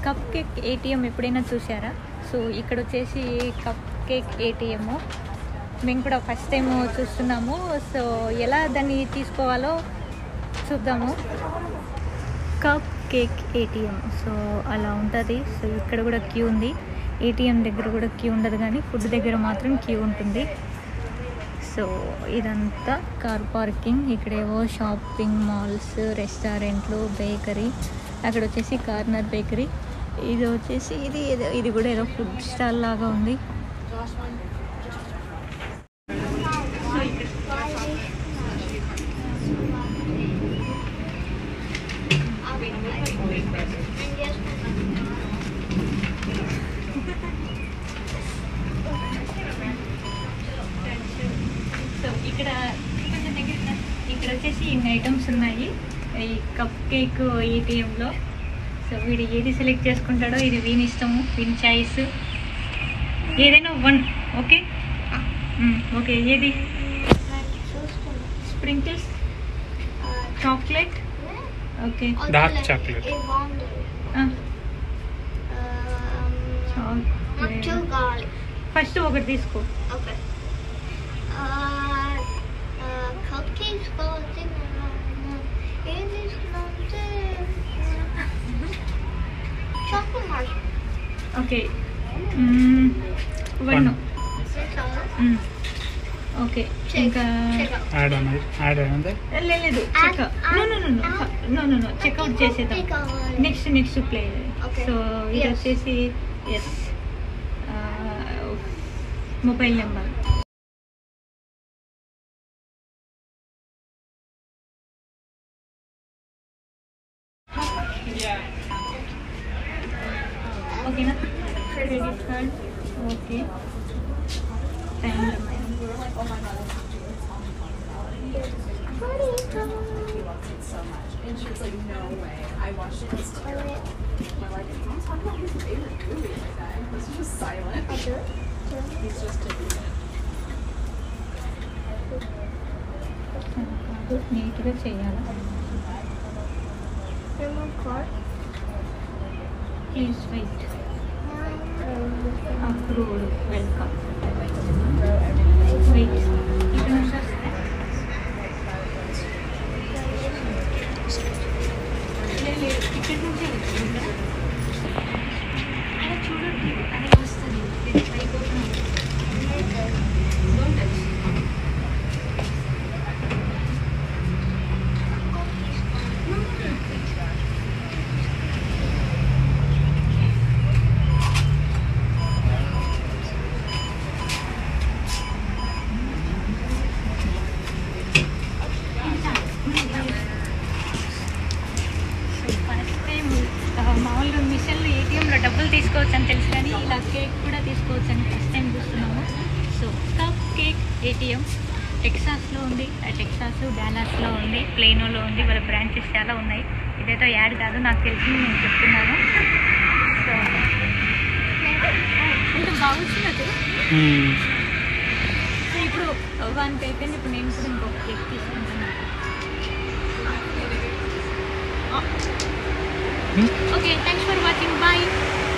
Cup cupcake ATM ఎప్పుడైనా చూసారా so ఇక్కడ వచ్చేసి కప్ కేక్ ఏటీఎం మేము కూడా ఫస్ట్ టైం చూస్తున్నాము సో ఎలా దాన్ని తీసుకోవాలో చూద్దాము కప్ కేక్ ఏటీఎం సో అలా ఉంటుంది సో ఇక్కడ కూడా క్యూ ఉంది ఏటీఎం దగ్గర కూడా క్యూ ఉండదు కానీ ఫుడ్ దగ్గర మాత్రం క్యూ ఉంటుంది సో ఇదంతా కార్ పార్కింగ్ ఇక్కడేవో షాపింగ్ మాల్స్ రెస్టారెంట్లు బేకరీ అక్కడ వచ్చేసి కార్నర్ బేకరీ ఇది వచ్చేసి ఇది ఏదో ఇది కూడా ఏదో ఫుడ్ స్టాల్ లాగా ఉంది సో ఇక్కడ కొంచెం దగ్గర రా. ఇక్కడ వచ్చేసి ఇన్ని ఐటమ్స్ ఉన్నాయి ఈ కప్ కేక్ ఏటీఎంలో సో వీడు ఏది సెలెక్ట్ చేసుకుంటాడో ఇది వీని ఇష్టము వీని చాయిస్ ఏదైనా వన్ ఓకే మ్మ్, ఓకే ఏది sprinkles chocolate okay Dark chocolate. Chocolate Two garlic. First ఒకటి తీసుకో Okay. Uh, uh, cupcakes, frosting, and this chocolate marshmallow. Okay one One. Six dollars. Okay Check. ఇంకా Check out. యాడ్ అన్నది add అన్నది లే- లేదు check no no no no no no checkout చేసేద్దాం Take out. Next next play Okay. So ఇది Yes. వచ్చేసి yes mobile number ఓకేనా credit card okay time And she was like, no way. I watched it. It's terrible. My like, if you talk about his favorite movie like that, and he's just silent. He's just deleted. నీట్గా చేయాలి Remove card. Please wait approved welcome wait ఇక్కడ నుంచి వస్తే లేదు, లేదు, ఇక్కడ నుంచే వచ్చింది అలా చూడండి అలా వస్తుంది ఇది పైకి open అవుతుంది. Don't touch. ఫస్ట్ టైం మామూలుగా మిషన్లో ఏటీఎంలో డబ్బులు తీసుకోవచ్చు అని తెలుసు కానీ ఇలా కేక్ కూడా తీసుకోవచ్చు అని ఫస్ట్ టైం చూస్తున్నాము సో కప్ కేక్ ఏటీఎం టెక్సాస్లో ఉంది ఆ టెక్సాస్ డాలాస్లో ఉంది ప్లేనోలో ఉంది వాళ్ళ బ్రాంచెస్ చాలా ఉన్నాయి ఇదైతే యాడ్ కాదు నాకు తెలిసింది నేను చెప్తున్నాను సో కొంచెం బాగుంటున్నట్టు సో ఇప్పుడు వన్ కేక్ అని ఇప్పుడు నేను కూడా ఇంకొక కేక్ తీసుకుంటున్నాను okay thanks for watching bye